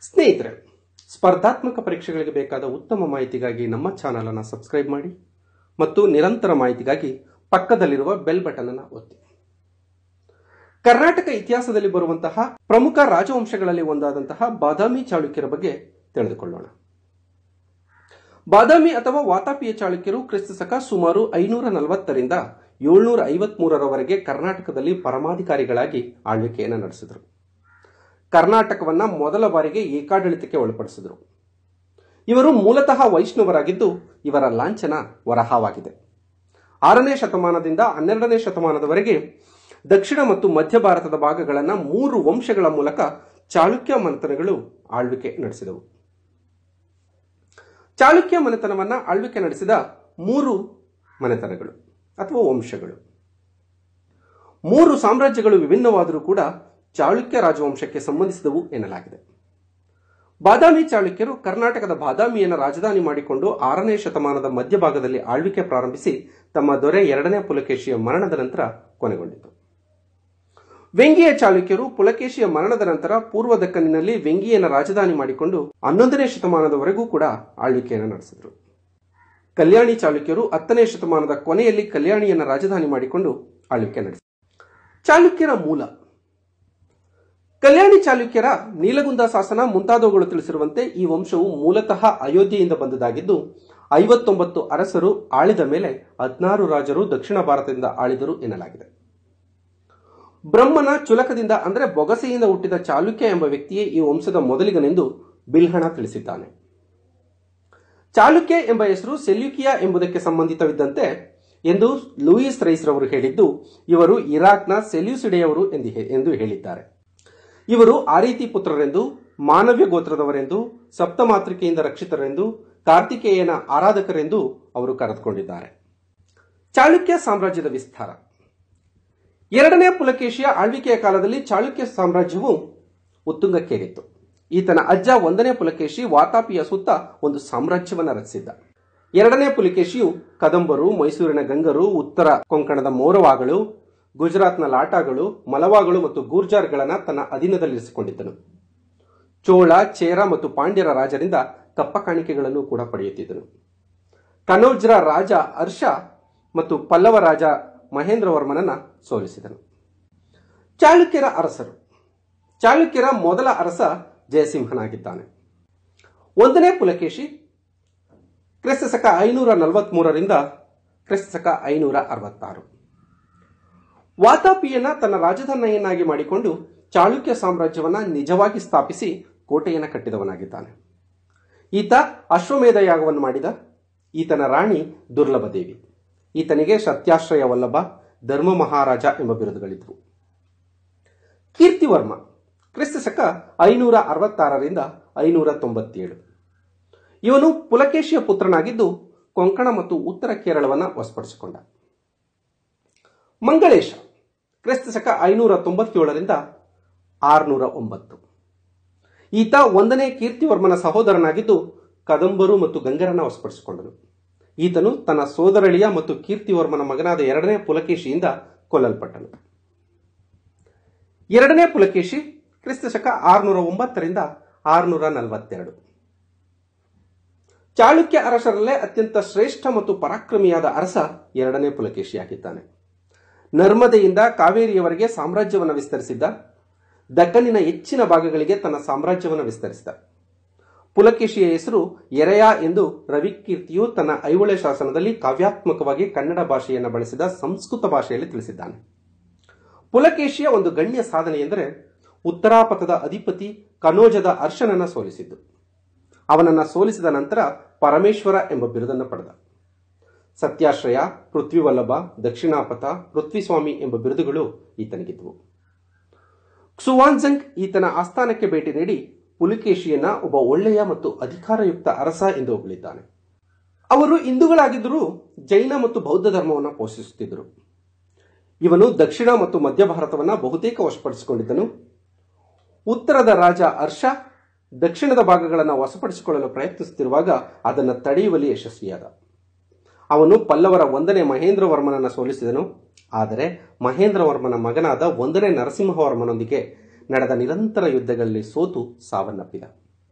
ಸ್ನೇಹಿತರೆ ಸ್ಪರ್ಧಾತ್ಮಕ ಪರೀಕ್ಷೆಗಳಿಗೆ ಬೇಕಾದ ಉತ್ತಮ ಮಾಹಿತಿಗಾಗಿ ನಮ್ಮ ಚಾನಲ್ ಅನ್ನು ಸಬ್ಸ್ಕ್ರೈಬ್ ಮಾಡಿ ಮತ್ತು ನಿರಂತರ ಮಾಹಿತಿಗಾಗಿ ಪಕ್ಕದಲ್ಲಿರುವ ಬೆಲ್ ಬಟನ್ ಅನ್ನು ಒತ್ತಿ ಕರ್ನಾಟಕ ಇತಿಹಾಸದಲ್ಲಿ ಬರುವಂತಹ ಪ್ರಮುಖ ರಾಜವಂಶಗಳಲ್ಲಿ ಒಂದಾದಂತಹ ಬಾದಾಮಿ ಚಾಳುಕ್ಯರ ಬಗ್ಗೆ ತಿಳಿದುಕೊಳ್ಳೋಣ ಬಾದಾಮಿ ಅಥವಾ ವಾತಾಪಿಯ ಚಾಳುಕ್ಯರು ಕ್ರಿಸ್ತಶಕ ಸುಮಾರು ಐನೂರ ನಲವತ್ತರಿಂದ ಏಳ್ನೂರ ಐವತ್ಮೂರರವರೆಗೆ ಕರ್ನಾಟಕದಲ್ಲಿ ಪರಮಾಧಿಕಾರಿಗಳಾಗಿ ಆಳ್ವಿಕೆಯನ್ನು ನಡೆಸಿದರು ಕರ್ನಾಟಕವನ್ನ ಮೊದಲ ಬಾರಿಗೆ ಏಕಾಡಳಿತಕ್ಕೆ ಒಳಪಡಿಸಿದರು ಇವರು ಮೂಲತಃ ವೈಷ್ಣವರಾಗಿದ್ದು ಇವರ ಲಾಂಛನ ವರಹವಾಗಿದೆ ಆರನೇ ಶತಮಾನದಿಂದ ಹನ್ನೆರಡನೇ ಶತಮಾನದವರೆಗೆ ದಕ್ಷಿಣ ಮತ್ತು ಮಧ್ಯ ಭಾರತದ ಭಾಗಗಳನ್ನು ಮೂರು ವಂಶಗಳ ಮೂಲಕ ಚಾಳುಕ್ಯ ಮನೆತನಗಳು ಆಳ್ವಿಕೆ ನಡೆಸಿದವು ಚಾಳುಕ್ಯ ಮನೆತನವನ್ನ ಆಳ್ವಿಕೆ ನಡೆಸಿದ ಮೂರು ಮನೆತನಗಳು ಅಥವಾ ವಂಶಗಳು ಮೂರು ಸಾಮ್ರಾಜ್ಯಗಳು ವಿಭಿನ್ನವಾದರೂ ಕೂಡ ಚಾಳುಕ್ಯ ರಾಜವಂಶಕ್ಕೆ ಸಂಬಂಧಿಸಿದವು ಎನ್ನಲಾಗಿದೆ ಬಾದಾಮಿ ಚಾಳುಕ್ಯರು ಕರ್ನಾಟಕದ ಬಾದಾಮಿಯನ್ನು ರಾಜಧಾನಿ ಮಾಡಿಕೊಂಡು ಆರನೇ ಶತಮಾನದ ಮಧ್ಯಭಾಗದಲ್ಲಿ ಆಳ್ವಿಕೆ ಪ್ರಾರಂಭಿಸಿ ತಮ್ಮ ದೊರೆ ಎರಡನೇ ಪುಲಕೇಶಿಯ ಮರಣದ ನಂತರ ಕೊನೆಗೊಂಡಿತು ವೆಂಗಿಯ ಚಾಳುಕ್ಯರು ಪುಲಕೇಶಿಯ ಮರಣದ ನಂತರ ಪೂರ್ವ ದಕ್ಕನಿನಲ್ಲಿ ವೆಂಗಿಯನ್ನು ರಾಜಧಾನಿ ಮಾಡಿಕೊಂಡು ಹನ್ನೊಂದನೇ ಶತಮಾನದವರೆಗೂ ಕೂಡ ಆಳ್ವಿಕೆಯನ್ನು ನಡೆಸಿದರು ಕಲ್ಯಾಣಿ ಚಾಳುಕ್ಯರು ಹತ್ತನೇ ಶತಮಾನದ ಕೊನೆಯಲ್ಲಿ ಕಲ್ಯಾಣಿಯನ್ನು ರಾಜಧಾನಿ ಮಾಡಿಕೊಂಡು ಆಳ್ವಿಕೆ ನಡೆಸಿದರು ಚಾಲುಕ್ಯರ ಮೂಲ ಕಲ್ಯಾಣಿ ಚಾಲುಕ್ಯರ ನೀಲಗುಂದ ಶಾಸನ ಮುಂತಾದವುಗಳು ತಿಳಿಸಿರುವಂತೆ ಈ ವಂಶವು ಮೂಲತಃ ಅಯೋಧ್ಯೆಯಿಂದ ಬಂದದಾಗಿದ್ದು ಐವತ್ತೊಂಬತ್ತು ಅರಸರು ಆಳಿದ ಮೇಲೆ ಹದಿನಾರು ರಾಜರು ದಕ್ಷಿಣ ಭಾರತದಿಂದ ಆಳಿದರು ಎನ್ನಲಾಗಿದೆ ಬ್ರಹ್ಮನ ಚುಲಕದಿಂದ ಅಂದರೆ ಬೊಗಸೆಯಿಂದ ಹುಟ್ಟಿದ ಚಾಲುಕ್ಯ ಎಂಬ ವ್ಯಕ್ತಿಯೇ ಈ ವಂಶದ ಮೊದಲಿಗನೆಂದು ಬಿಲ್ಹಣ ತಿಳಿಸಿದ್ದಾನೆ ಚಾಲುಕ್ಯ ಎಂಬ ಹೆಸರು ಸೆಲ್ಯುಕಿಯಾ ಎಂಬುದಕ್ಕೆ ಸಂಬಂಧಿತವಿದ್ದಂತೆ ಎಂದು ಲೂಯಿಸ್ ರೈಸ್ ರವರು ಹೇಳಿದ್ದು ಇವರು ಇರಾಕ್ನ ಸೆಲ್ಯೂಸಿಡೆಯವರು ಎಂದು ಹೇ- ಎಂದು ಹೇಳಿದ್ದಾರೆ ಇವರು ಆರೀತಿ ಪುತ್ರರೆಂದು ಮಾನವ್ಯ ಗೋತ್ರದವರೆಂದು ಸಪ್ತಮಾತೃಕೆಯಿಂದ ರಕ್ಷಿತರೆಂದು ಕಾರ್ತಿಕೇಯನ ಆರಾಧಕರೆಂದು ಅವರು ಕರೆದುಕೊಂಡಿದ್ದಾರೆ ಚಾಳುಕ್ಯ ಸಾಮ್ರಾಜ್ಯದ ವಿಸ್ತಾರ ಎರಡನೇ ಪುಲಕೇಶಿಯ ಆಳ್ವಿಕೆಯ ಕಾಲದಲ್ಲಿ ಚಾಳುಕ್ಯ ಸಾಮ್ರಾಜ್ಯವು ಉತ್ತುಂಗಕ್ಕೇರಿತ್ತು ಈತನ ಅಜ್ಜ ಒಂದನೇ ಪುಲಕೇಶಿ ವಾತಾಪಿಯ ಸುತ್ತ ಒಂದು ಸಾಮ್ರಾಜ್ಯವನ್ನು ರಚಿಸಿದ್ದ ಎರಡನೇ ಪುಲಕೇಶಿಯು ಕದಂಬರು ಮೈಸೂರಿನ ಗಂಗರು ಉತ್ತರ ಕೊಂಕಣದ ಮೋರವಾಗಳು ಗುಜರಾತ್ನ ಲಾಟಾಗಳು ಮಲವಾಗಳು ಮತ್ತು ಗೂರ್ಜಾರ್ಗಳನ್ನ ತನ್ನ ಅಧೀನದಲ್ಲಿರಿಸಿಕೊಂಡಿದ್ದನು ಚೋಳ ಚೇರ ಮತ್ತು ಪಾಂಡ್ಯರ ರಾಜರಿಂದ ಕಪ್ಪ ಕಾಣಿಕೆಗಳನ್ನು ಕೂಡ ಪಡೆಯುತ್ತಿದ್ದನು ಕನೌಜ್ರ ರಾಜ ಹರ್ಷ ಮತ್ತು ಪಲ್ಲವ ರಾಜ ಮಹೇಂದ್ರವರ್ಮನನ್ನ ಸೋಲಿಸಿದನು ಚಾಳುಕ್ಯರ ಅರಸರು ಚಾಳುಕ್ಯರ ಮೊದಲ ಅರಸ ಜಯಸಿಂಹನಾಗಿದ್ದಾನೆ ಒಂದನೇ ಪುಲಕೇಶಿ ಕ್ರಿಸ್ತಶಕ ಐನೂರ ನಲವತ್ಮೂರರಿಂದ ಕ್ರಿಸ್ತಶಕ ಐನೂರ ಅರವತ್ತಾರು ವಾತಾಪಿಯನ್ನ ತನ್ನ ರಾಜಧಾನಿಯನ್ನಾಗಿ ಮಾಡಿಕೊಂಡು ಚಾಳುಕ್ಯ ಸಾಮ್ರಾಜ್ಯವನ್ನ ನಿಜವಾಗಿ ಸ್ಥಾಪಿಸಿ ಕೋಟೆಯನ್ನು ಕಟ್ಟಿದವನಾಗಿದ್ದಾನೆ ಈತ ಅಶ್ವಮೇಧ ಯಾಗವನ್ನು ಮಾಡಿದ ಈತನ ರಾಣಿ ದುರ್ಲಭ ದೇವಿ ಈತನಿಗೆ ಸತ್ಯಾಶ್ರಯ ವಲ್ಲಭ ಧರ್ಮ ಮಹಾರಾಜ ಎಂಬ ಬಿರುದುಗಳಿದ್ದವು ಕೀರ್ತಿವರ್ಮ ಕ್ರಿಸ್ತಶಕ ಐನೂರ ಅರವತ್ತಾರರಿಂದ ಐನೂರ ತೊಂಬತ್ತೇಳು ಇವನು ಪುಲಕೇಶಿಯ ಪುತ್ರನಾಗಿದ್ದು ಕೊಂಕಣ ಮತ್ತು ಉತ್ತರ ಕೇರಳವನ್ನು ವಶಪಡಿಸಿಕೊಂಡ ಮಂಗಳೇಶ ಕ್ರಿಸ್ತಶಕ ಐನೂರ ತೊಂಬತ್ತೇಳರಿಂದ ಆರುನೂರ ಒಂಬತ್ತು ಈತ ಒಂದನೇ ಕೀರ್ತಿವರ್ಮನ ಸಹೋದರನಾಗಿದ್ದು ಕದಂಬರು ಮತ್ತು ಗಂಗರನ್ನ ವಶಪಡಿಸಿಕೊಂಡನು ಈತನು ತನ್ನ ಸೋದರಳಿಯ ಮತ್ತು ಕೀರ್ತಿವರ್ಮನ ಮಗನಾದ ಎರಡನೇ ಪುಲಕೇಶಿಯಿಂದ ಕೊಲ್ಲಲ್ಪಟ್ಟನು ಎರಡನೇ ಪುಲಕೇಶಿ ಕ್ರಿಸ್ತಶಕ ಆರುನೂರ ಒಂಬತ್ತರಿಂದ ಆರುನೂರ ನಲವತ್ತೆರಡು ಚಾಳುಕ್ಯ ಅರಸರಲ್ಲೇ ಅತ್ಯಂತ ಶ್ರೇಷ್ಠ ಮತ್ತು ಪರಾಕ್ರಮಿಯಾದ ಅರಸ ಎರಡನೇ ಪುಲಕೇಶಿಯಾಗಿದ್ದಾನೆ ನರ್ಮದೆಯಿಂದ ಕಾವೇರಿಯವರೆಗೆ ಸಾಮ್ರಾಜ್ಯವನ್ನು ವಿಸ್ತರಿಸಿದ್ದ ದಕ್ಕನಿನ ಹೆಚ್ಚಿನ ಭಾಗಗಳಿಗೆ ತನ್ನ ಸಾಮ್ರಾಜ್ಯವನ್ನು ವಿಸ್ತರಿಸಿದ ಪುಲಕೇಶಿಯ ಹೆಸರು ಎರೆಯ ಎಂದು ರವಿಕೀರ್ತಿಯು ತನ್ನ ಐಹೊಳೆ ಶಾಸನದಲ್ಲಿ ಕಾವ್ಯಾತ್ಮಕವಾಗಿ ಕನ್ನಡ ಭಾಷೆಯನ್ನು ಬಳಸಿದ ಸಂಸ್ಕೃತ ಭಾಷೆಯಲ್ಲಿ ತಿಳಿಸಿದ್ದಾನೆ ಪುಲಕೇಶಿಯ ಒಂದು ಗಣ್ಯ ಸಾಧನೆ ಎಂದರೆ ಉತ್ತರಾಪಥದ ಅಧಿಪತಿ ಕನೋಜದ ಅರ್ಶನನ್ನ ಸೋಲಿಸಿದ್ದು ಅವನನ್ನ ಸೋಲಿಸಿದ ನಂತರ ಪರಮೇಶ್ವರ ಎಂಬ ಬಿರುದನ್ನು ಪಡೆದ ಸತ್ಯಾಶ್ರಯ ಪೃಥ್ವಿವಲ್ಲಭ ದಕ್ಷಿಣಾಪಥ ಪೃಥ್ವಿಸ್ವಾಮಿ ಎಂಬ ಬಿರುದುಗಳು ಈತನಿಗಿದ್ದವು ಕ್ಸುವಾನ್ಜಂಗ್ ಈತನ ಆಸ್ಥಾನಕ್ಕೆ ಭೇಟಿ ನೀಡಿ ಪುಲಿಕೇಶಿಯನ್ನ ಒಬ್ಬ ಒಳ್ಳೆಯ ಮತ್ತು ಅಧಿಕಾರಯುಕ್ತ ಅರಸ ಎಂದು ಹೊಗಳಿದ್ದಾನೆ ಅವರು ಹಿಂದೂಗಳಾಗಿದ್ದರೂ ಜೈನ ಮತ್ತು ಬೌದ್ಧ ಧರ್ಮವನ್ನು ಪೋಷಿಸುತ್ತಿದ್ದರು ಇವನು ದಕ್ಷಿಣ ಮತ್ತು ಮಧ್ಯ ಭಾರತವನ್ನ ಬಹುತೇಕ ವಶಪಡಿಸಿಕೊಂಡಿದ್ದನು ಉತ್ತರದ ರಾಜ ಹರ್ಷ ದಕ್ಷಿಣದ ಭಾಗಗಳನ್ನು ವಶಪಡಿಸಿಕೊಳ್ಳಲು ಪ್ರಯತ್ನಿಸುತ್ತಿರುವಾಗ ಅದನ್ನು ತಡೆಯುವಲ್ಲಿ ಯಶಸ್ವಿಯಾದ ಅವನು ಪಲ್ಲವರ ಒಂದನೇ ಮಹೇಂದ್ರವರ್ಮನನ್ನು ಸೋಲಿಸಿದನು ಆದರೆ ಮಹೇಂದ್ರವರ್ಮನ ಮಗನಾದ ಒಂದನೇ ನರಸಿಂಹವರ್ಮನೊಂದಿಗೆ ನಡೆದ ನಿರಂತರ ಯುದ್ಧಗಳಲ್ಲಿ ಸೋತು ಸಾವನ್ನಪ್ಪಿದ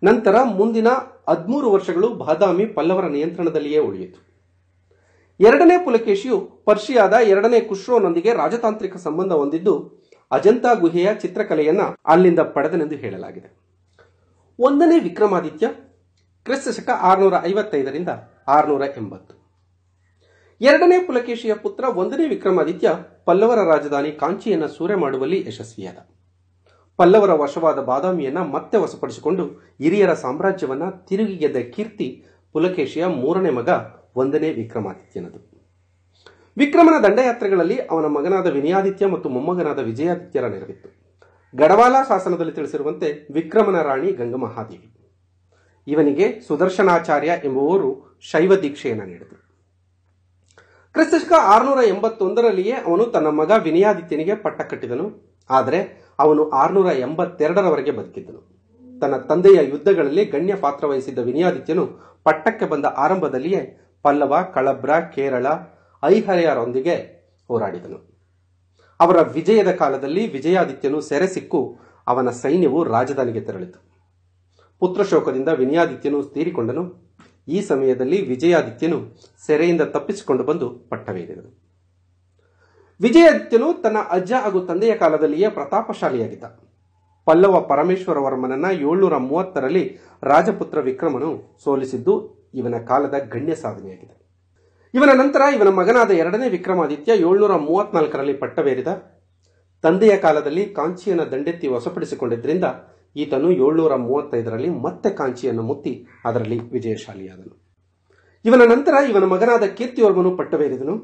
ನಂತರ ಮುಂದಿನ ಹದಿಮೂರು ವರ್ಷಗಳು ಬಾದಾಮಿ ಪಲ್ಲವರ ನಿಯಂತ್ರಣದಲ್ಲಿಯೇ ಉಳಿಯಿತು ಎರಡನೇ ಪುಲಕೇಶಿಯು ಪರ್ಷಿಯಾದ ಎರಡನೇ ಖುಶ್ರೋನೊಂದಿಗೆ ರಾಜತಾಂತ್ರಿಕ ಸಂಬಂಧ ಹೊಂದಿದ್ದು ಅಜಂತಾ ಗುಹೆಯ ಚಿತ್ರಕಲೆಯನ್ನ ಅಲ್ಲಿಂದ ಪಡೆದನೆಂದು ಹೇಳಲಾಗಿದೆ ಒಂದನೇ ವಿಕ್ರಮಾದಿತ್ಯ ಕ್ರಿಸ್ತ ಶಕ ಆರುನೂರ ಐವತ್ತೈದರಿಂದ ಆರುನೂರ ಎಂಬತ್ತು ಎರಡನೇ ಪುಲಕೇಶಿಯ ಪುತ್ರ ಒಂದನೇ ವಿಕ್ರಮಾದಿತ್ಯ ಪಲ್ಲವರ ರಾಜಧಾನಿ ಕಾಂಚಿಯನ್ನು ಸೂರೆ ಮಾಡುವಲ್ಲಿ ಯಶಸ್ವಿಯಾದ ಪಲ್ಲವರ ವಶವಾದ ಬಾದಾಮಿಯನ್ನ ಮತ್ತೆ ವಶಪಡಿಸಿಕೊಂಡು ಹಿರಿಯರ ಸಾಮ್ರಾಜ್ಯವನ್ನ ತಿರುಗಿ ಗೆದ್ದ ಕೀರ್ತಿ ಪುಲಕೇಶಿಯ ಮೂರನೇ ಮಗ ಒಂದನೇ ವಿಕ್ರಮಾದಿತ್ಯನದು ವಿಕ್ರಮನ ದಂಡಯಾತ್ರೆಗಳಲ್ಲಿ ಅವನ ಮಗನಾದ ವಿನಯಾದಿತ್ಯ ಮತ್ತು ಮೊಮ್ಮಗನಾದ ವಿಜಯಾದಿತ್ಯರ ನೆರವಿತ್ತು ಗಡವಾಲ ಶಾಸನದಲ್ಲಿ ತಿಳಿಸಿರುವಂತೆ ವಿಕ್ರಮನ ರಾಣಿ ಗಂಗಮಹಾದೇವಿ ಇವನಿಗೆ ಸುದರ್ಶನಾಚಾರ್ಯ ಎಂಬುವವರು ಶೈವ ದೀಕ್ಷೆಯನ್ನು ನೀಡಿದರು ಕ್ರಿಸ್ತಶಕ ಆರುನೂರ ಎಂಬತ್ತೊಂದರಲ್ಲಿಯೇ ಅವನು ತನ್ನ ಮಗ ವಿನಯಾದಿತ್ಯನಿಗೆ ಪಟ್ಟ ಕಟ್ಟಿದನು ಆದರೆ ಅವನು ಆರುನೂರ ಎಂಬತ್ತೆರಡರವರೆಗೆ ಬದುಕಿದ್ದನು ತನ್ನ ತಂದೆಯ ಯುದ್ಧಗಳಲ್ಲಿ ಗಣ್ಯ ಪಾತ್ರ ವಹಿಸಿದ್ದ ವಿನಯಾದಿತ್ಯನು ಪಟ್ಟಕ್ಕೆ ಬಂದ ಆರಂಭದಲ್ಲಿಯೇ ಪಲ್ಲವ ಕಳಬ್ರ ಕೇರಳ ಐಹರೆಯರೊಂದಿಗೆ ಹೋರಾಡಿದನು ಅವರ ವಿಜಯದ ಕಾಲದಲ್ಲಿ ವಿಜಯಾದಿತ್ಯನು ಸೆರೆ ಸಿಕ್ಕು ಅವನ ಸೈನ್ಯವು ರಾಜಧಾನಿಗೆ ತೆರಳಿತು ಪುತ್ರಶೋಕದಿಂದ ವಿನಯಾದಿತ್ಯನು ತೀರಿಕೊಂಡನು ಈ ಸಮಯದಲ್ಲಿ ವಿಜಯಾದಿತ್ಯನು ಸೆರೆಯಿಂದ ತಪ್ಪಿಸಿಕೊಂಡು ಬಂದು ಪಟ್ಟವೇರಿದನು ವಿಜಯಾದಿತ್ಯನು ತನ್ನ ಅಜ್ಜ ಹಾಗೂ ತಂದೆಯ ಕಾಲದಲ್ಲಿಯೇ ಪ್ರತಾಪಶಾಲಿಯಾಗಿದ್ದ ಪಲ್ಲವ ಪರಮೇಶ್ವರ ವರ್ಮನನ್ನ ಏಳ್ನೂರ ಮೂವತ್ತರಲ್ಲಿ ರಾಜಪುತ್ರ ವಿಕ್ರಮನು ಸೋಲಿಸಿದ್ದು ಇವನ ಕಾಲದ ಗಣ್ಯ ಸಾಧನೆಯಾಗಿದೆ ಇವನ ನಂತರ ಇವನ ಮಗನಾದ ಎರಡನೇ ವಿಕ್ರಮಾದಿತ್ಯ ಏಳ್ನೂರ ಮೂವತ್ನಾಲ್ಕರಲ್ಲಿ ಪಟ್ಟವೇರಿದ ತಂದೆಯ ಕಾಲದಲ್ಲಿ ಕಾಂಚಿಯನ್ನು ದಂಡೆತ್ತಿ ವಶಪಡಿಸಿಕೊಂಡಿದ್ದರಿಂದ ಈತನು ಏಳ್ನೂರ ಮೂವತ್ತೈದರಲ್ಲಿ ಮತ್ತೆ ಕಾಂಚಿಯನ್ನು ಮುತ್ತಿ ಅದರಲ್ಲಿ ವಿಜಯಶಾಲಿಯಾದನು ಇವನ ನಂತರ ಇವನ ಮಗನಾದ ಕೀರ್ತಿವರ್ಮನು ಪಟ್ಟವೇರಿದನು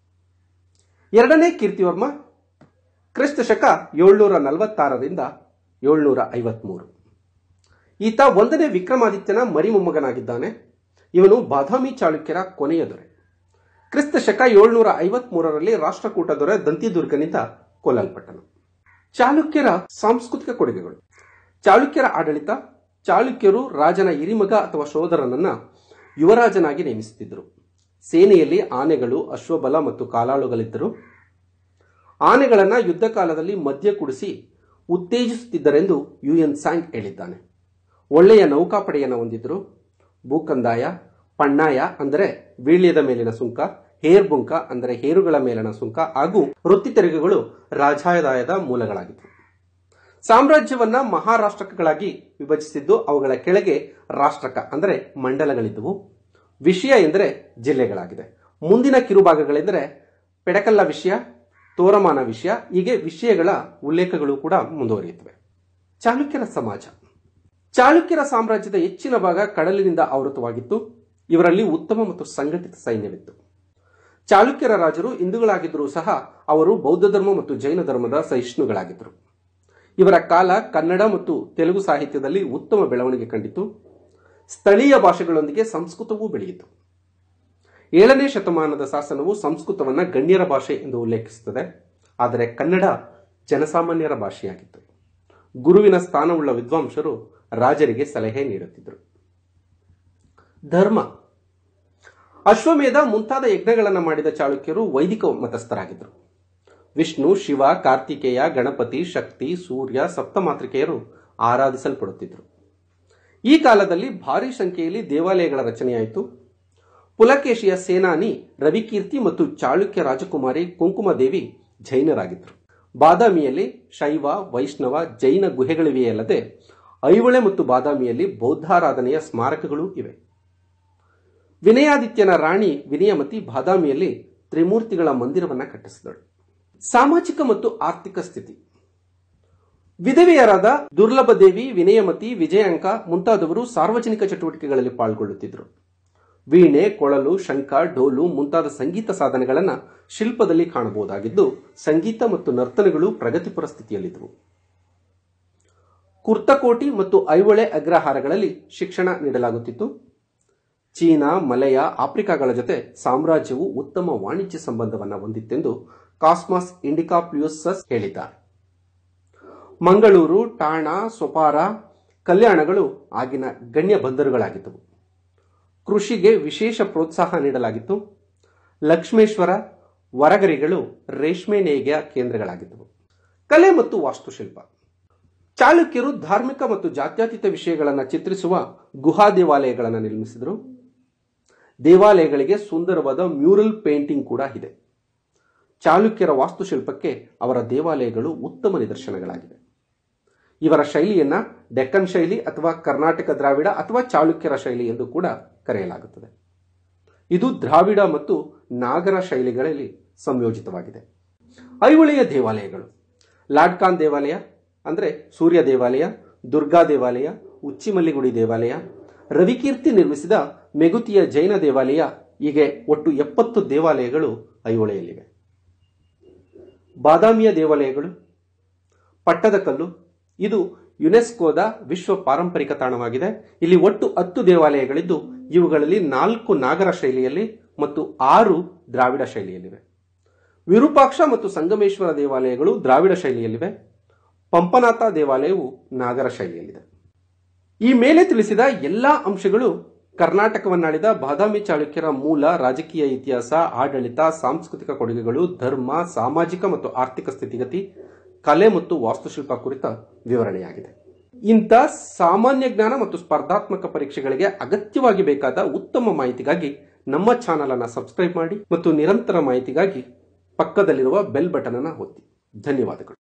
ಎರಡನೇ ಕೀರ್ತಿವರ್ಮ ಕ್ರಿಸ್ತ ಶಕ ಏಳ್ನೂರ ನಲವತ್ತಾರರಿಂದ ಏಳ್ನೂರ ಐವತ್ಮೂರು ಈತ ಒಂದನೇ ವಿಕ್ರಮಾದಿತ್ಯನ ಮರಿಮೊಮ್ಮಗನಾಗಿದ್ದಾನೆ ಇವನು ಬಾದಾಮಿ ಚಾಳುಕ್ಯರ ಕೊನೆಯ ದೊರೆ ಕ್ರಿಸ್ತ ಶಕ ಏಳ್ನೂರ ಐವತ್ಮೂರರಲ್ಲಿ ರಾಷ್ಟ್ರಕೂಟ ದೊರೆ ದಂತಿದುರ್ಗನಿಂದ ಕೊಲ್ಲಲ್ಪಟ್ಟನು ಚಾಲುಕ್ಯರ ಸಾಂಸ್ಕೃತಿಕ ಕೊಡುಗೆಗಳು ಚಾಳುಕ್ಯರ ಆಡಳಿತ ಚಾಳುಕ್ಯರು ರಾಜನ ಹಿರಿಮಗ ಅಥವಾ ಸೋದರನನ್ನ ಯುವರಾಜನಾಗಿ ನೇಮಿಸುತ್ತಿದ್ದರು ಸೇನೆಯಲ್ಲಿ ಆನೆಗಳು ಅಶ್ವಬಲ ಮತ್ತು ಕಾಲಾಳುಗಳಿದ್ದರು ಆನೆಗಳನ್ನ ಯುದ್ಧ ಕಾಲದಲ್ಲಿ ಮದ್ಯ ಕುಡಿಸಿ ಉತ್ತೇಜಿಸುತ್ತಿದ್ದರೆಂದು ಯು ಎನ್ ಸ್ಯಾಂಗ್ ಹೇಳಿದ್ದಾನೆ ಒಳ್ಳೆಯ ನೌಕಾಪಡೆಯನ್ನು ಹೊಂದಿದ್ರು ಭೂಕಂದಾಯ ಪಣ್ಣಾಯ ಅಂದರೆ ವೀಳ್ಯದ ಮೇಲಿನ ಸುಂಕ ಹೇರ್ಬುಂಕ ಅಂದರೆ ಹೇರುಗಳ ಮೇಲಿನ ಸುಂಕ ಹಾಗೂ ವೃತ್ತಿ ತೆರಿಗೆಗಳು ರಾಜಾದಾಯದ ಮೂಲಗಳಾಗಿದ್ದವು ಸಾಮ್ರಾಜ್ಯವನ್ನ ಮಹಾರಾಷ್ಟ್ರಕಗಳಾಗಿ ವಿಭಜಿಸಿದ್ದು ಅವುಗಳ ಕೆಳಗೆ ರಾಷ್ಟ್ರಕ ಅಂದರೆ ಮಂಡಲಗಳಿದ್ದವು ವಿಷಯ ಎಂದರೆ ಜಿಲ್ಲೆಗಳಾಗಿದೆ ಮುಂದಿನ ಕಿರುಭಾಗಗಳೆಂದರೆ ಪೆಡಕಲ್ಲ ವಿಷಯ ತೋರಮಾನ ವಿಷಯ ಹೀಗೆ ವಿಷಯಗಳ ಉಲ್ಲೇಖಗಳು ಕೂಡ ಮುಂದುವರಿಯುತ್ತವೆ ಚಾಲುಕ್ಯರ ಸಮಾಜ ಚಾಲುಕ್ಯರ ಸಾಮ್ರಾಜ್ಯದ ಹೆಚ್ಚಿನ ಭಾಗ ಕಡಲಿನಿಂದ ಆವೃತವಾಗಿತ್ತು ಇವರಲ್ಲಿ ಉತ್ತಮ ಮತ್ತು ಸಂಘಟಿತ ಸೈನ್ಯವಿತ್ತು ಚಾಲುಕ್ಯರ ರಾಜರು ಹಿಂದೂಗಳಾಗಿದ್ದರೂ ಸಹ ಅವರು ಬೌದ್ಧ ಧರ್ಮ ಮತ್ತು ಜೈನ ಧರ್ಮದ ಸಹಿಷ್ಣುಗಳಾಗಿದ್ದರು ಇವರ ಕಾಲ ಕನ್ನಡ ಮತ್ತು ತೆಲುಗು ಸಾಹಿತ್ಯದಲ್ಲಿ ಉತ್ತಮ ಬೆಳವಣಿಗೆ ಕಂಡಿತು ಸ್ಥಳೀಯ ಭಾಷೆಗಳೊಂದಿಗೆ ಸಂಸ್ಕೃತವೂ ಬೆಳೆಯಿತು ಏಳನೇ ಶತಮಾನದ ಶಾಸನವು ಸಂಸ್ಕೃತವನ್ನ ಗಣ್ಯರ ಭಾಷೆ ಎಂದು ಉಲ್ಲೇಖಿಸುತ್ತದೆ ಆದರೆ ಕನ್ನಡ ಜನಸಾಮಾನ್ಯರ ಭಾಷೆಯಾಗಿತ್ತು ಗುರುವಿನ ಸ್ಥಾನವುಳ್ಳ ವಿದ್ವಾಂಸರು ರಾಜರಿಗೆ ಸಲಹೆ ನೀಡುತ್ತಿದ್ದರು ಧರ್ಮ ಅಶ್ವಮೇಧ ಮುಂತಾದ ಯಜ್ಞಗಳನ್ನು ಮಾಡಿದ ಚಾಳುಕ್ಯರು ವೈದಿಕ ಮತಸ್ಥರಾಗಿದ್ದರು ವಿಷ್ಣು ಶಿವ ಕಾರ್ತಿಕೇಯ ಗಣಪತಿ ಶಕ್ತಿ ಸೂರ್ಯ ಸಪ್ತಮಾತೃಕೆಯರು ಆರಾಧಿಸಲ್ಪಡುತ್ತಿದ್ದರು ಈ ಕಾಲದಲ್ಲಿ ಭಾರಿ ಸಂಖ್ಯೆಯಲ್ಲಿ ದೇವಾಲಯಗಳ ರಚನೆಯಾಯಿತು ಪುಲಕೇಶಿಯ ಸೇನಾನಿ ರವಿಕೀರ್ತಿ ಮತ್ತು ಚಾಳುಕ್ಯ ರಾಜಕುಮಾರಿ ಕುಂಕುಮದೇವಿ ಜೈನರಾಗಿದ್ದರು ಬಾದಾಮಿಯಲ್ಲಿ ಶೈವ ವೈಷ್ಣವ ಜೈನ ಗುಹೆಗಳಿವೆಯಲ್ಲದೆ ಐಹೊಳೆ ಮತ್ತು ಬಾದಾಮಿಯಲ್ಲಿ ಬೌದ್ಧಾರಾಧನೆಯ ಸ್ಮಾರಕಗಳೂ ಇವೆ ವಿನಯಾದಿತ್ಯನ ರಾಣಿ ವಿನಯಮತಿ ಬಾದಾಮಿಯಲ್ಲಿ ತ್ರಿಮೂರ್ತಿಗಳ ಮಂದಿರವನ್ನ ಕಟ್ಟಿಸಿದಳು ಸಾಮಾಜಿಕ ಮತ್ತು ಆರ್ಥಿಕ ಸ್ಥಿತಿ ವಿಧವೆಯರಾದ ದುರ್ಲಭ ದೇವಿ ವಿನಯಮತಿ ವಿಜಯಾಂಕ ಮುಂತಾದವರು ಸಾರ್ವಜನಿಕ ಚಟುವಟಿಕೆಗಳಲ್ಲಿ ಪಾಲ್ಗೊಳ್ಳುತ್ತಿದ್ದರು ವೀಣೆ ಕೊಳಲು ಶಂಖ ಡೋಲು ಮುಂತಾದ ಸಂಗೀತ ಸಾಧನೆಗಳನ್ನು ಶಿಲ್ಪದಲ್ಲಿ ಕಾಣಬಹುದಾಗಿದ್ದು ಸಂಗೀತ ಮತ್ತು ನರ್ತನಗಳು ಪ್ರಗತಿಪರ ಸ್ಥಿತಿಯಲ್ಲಿದ್ದವು ಕುರ್ತಕೋಟಿ ಮತ್ತು ಐಹೊಳೆ ಅಗ್ರಹಾರಗಳಲ್ಲಿ ಶಿಕ್ಷಣ ನೀಡಲಾಗುತ್ತಿತ್ತು ಚೀನಾ ಮಲಯ ಆಫ್ರಿಕಾಗಳ ಜೊತೆ ಸಾಮ್ರಾಜ್ಯವು ಉತ್ತಮ ವಾಣಿಜ್ಯ ಸಂಬಂಧವನ್ನು ಹೊಂದಿತ್ತೆಂದು ಕಾಸ್ಮಾಸ್ ಇಂಡಿಕಾಪ್ಲಿಯೂಸಸ್ ಹೇಳಿದ್ದಾರೆ ಮಂಗಳೂರು ಠಾಣ ಸೊಪಾರ ಕಲ್ಯಾಣಗಳು ಆಗಿನ ಗಣ್ಯ ಬಂದರುಗಳಾಗಿದ್ದವು ಕೃಷಿಗೆ ವಿಶೇಷ ಪ್ರೋತ್ಸಾಹ ನೀಡಲಾಗಿತ್ತು ಲಕ್ಷ್ಮೇಶ್ವರ ವರಗರಿಗಳು ರೇಷ್ಮೆ ನೇಯ್ಗೆಯ ಕೇಂದ್ರಗಳಾಗಿದ್ದವು ಕಲೆ ಮತ್ತು ವಾಸ್ತುಶಿಲ್ಪ ಚಾಲುಕ್ಯರು ಧಾರ್ಮಿಕ ಮತ್ತು ಜಾತ್ಯತೀತ ವಿಷಯಗಳನ್ನು ಚಿತ್ರಿಸುವ ಗುಹಾ ದೇವಾಲಯಗಳನ್ನು ನಿರ್ಮಿಸಿದರು ದೇವಾಲಯಗಳಿಗೆ ಸುಂದರವಾದ ಮ್ಯೂರಲ್ ಪೇಂಟಿಂಗ್ ಕೂಡ ಇದೆ ಚಾಲುಕ್ಯರ ವಾಸ್ತುಶಿಲ್ಪಕ್ಕೆ ಅವರ ದೇವಾಲಯಗಳು ಉತ್ತಮ ನಿದರ್ಶನಗಳಾಗಿವೆ ಇವರ ಶೈಲಿಯನ್ನ ಡೆಕ್ಕನ್ ಶೈಲಿ ಅಥವಾ ಕರ್ನಾಟಕ ದ್ರಾವಿಡ ಅಥವಾ ಚಾಲುಕ್ಯರ ಶೈಲಿ ಎಂದು ಕೂಡ ಕರೆಯಲಾಗುತ್ತದೆ ಇದು ದ್ರಾವಿಡ ಮತ್ತು ನಾಗರ ಶೈಲಿಗಳಲ್ಲಿ ಸಂಯೋಜಿತವಾಗಿದೆ ಐಹೊಳೆಯ ದೇವಾಲಯಗಳು ಲಾಡ್ಕಾನ್ ದೇವಾಲಯ ಅಂದರೆ ಸೂರ್ಯ ದೇವಾಲಯ ದುರ್ಗಾ ದೇವಾಲಯ ಉಚ್ಚಿಮಲ್ಲಿಗುಡಿ ದೇವಾಲಯ ರವಿಕೀರ್ತಿ ನಿರ್ಮಿಸಿದ ಮೆಗುತಿಯ ಜೈನ ದೇವಾಲಯ ಹೀಗೆ ಒಟ್ಟು ಎಪ್ಪತ್ತು ದೇವಾಲಯಗಳು ಐಹೊಳೆಯಲ್ಲಿವೆ ಬಾದಾಮಿಯ ದೇವಾಲಯಗಳು ಪಟ್ಟದಕಲ್ಲು ಇದು ಯುನೆಸ್ಕೋದ ವಿಶ್ವ ಪಾರಂಪರಿಕ ತಾಣವಾಗಿದೆ ಇಲ್ಲಿ ಒಟ್ಟು ಹತ್ತು ದೇವಾಲಯಗಳಿದ್ದು ಇವುಗಳಲ್ಲಿ ನಾಲ್ಕು ನಾಗರ ಶೈಲಿಯಲ್ಲಿ ಮತ್ತು ಆರು ದ್ರಾವಿಡ ಶೈಲಿಯಲ್ಲಿವೆ ವಿರೂಪಾಕ್ಷ ಮತ್ತು ಸಂಗಮೇಶ್ವರ ದೇವಾಲಯಗಳು ದ್ರಾವಿಡ ಶೈಲಿಯಲ್ಲಿವೆ ಪಂಪನಾಥ ದೇವಾಲಯವು ನಾಗರ ಶೈಲಿಯಲ್ಲಿದೆ ಈ ಮೇಲೆ ತಿಳಿಸಿದ ಎಲ್ಲಾ ಅಂಶಗಳು ಕರ್ನಾಟಕವನ್ನಾಳಿದ ಬಾದಾಮಿ ಚಾಳುಕ್ಯರ ಮೂಲ ರಾಜಕೀಯ ಇತಿಹಾಸ ಆಡಳಿತ ಸಾಂಸ್ಕೃತಿಕ ಕೊಡುಗೆಗಳು ಧರ್ಮ ಸಾಮಾಜಿಕ ಮತ್ತು ಆರ್ಥಿಕ ಸ್ಥಿತಿಗತಿ ಕಲೆ ಮತ್ತು ವಾಸ್ತುಶಿಲ್ಪ ಕುರಿತ ವಿವರಣೆಯಾಗಿದೆ ಇಂಥ ಸಾಮಾನ್ಯ ಜ್ಞಾನ ಮತ್ತು ಸ್ಪರ್ಧಾತ್ಮಕ ಪರೀಕ್ಷೆಗಳಿಗೆ ಅಗತ್ಯವಾಗಿ ಬೇಕಾದ ಉತ್ತಮ ಮಾಹಿತಿಗಾಗಿ ನಮ್ಮ ಚಾನಲ್ ಅನ್ನು ಸಬ್ಸ್ಕ್ರೈಬ್ ಮಾಡಿ ಮತ್ತು ನಿರಂತರ ಮಾಹಿತಿಗಾಗಿ ಪಕ್ಕದಲ್ಲಿರುವ ಬೆಲ್ ಬಟನ್ ಅನ್ನು ಒತ್ತಿ ಧನ್ಯವಾದಗಳು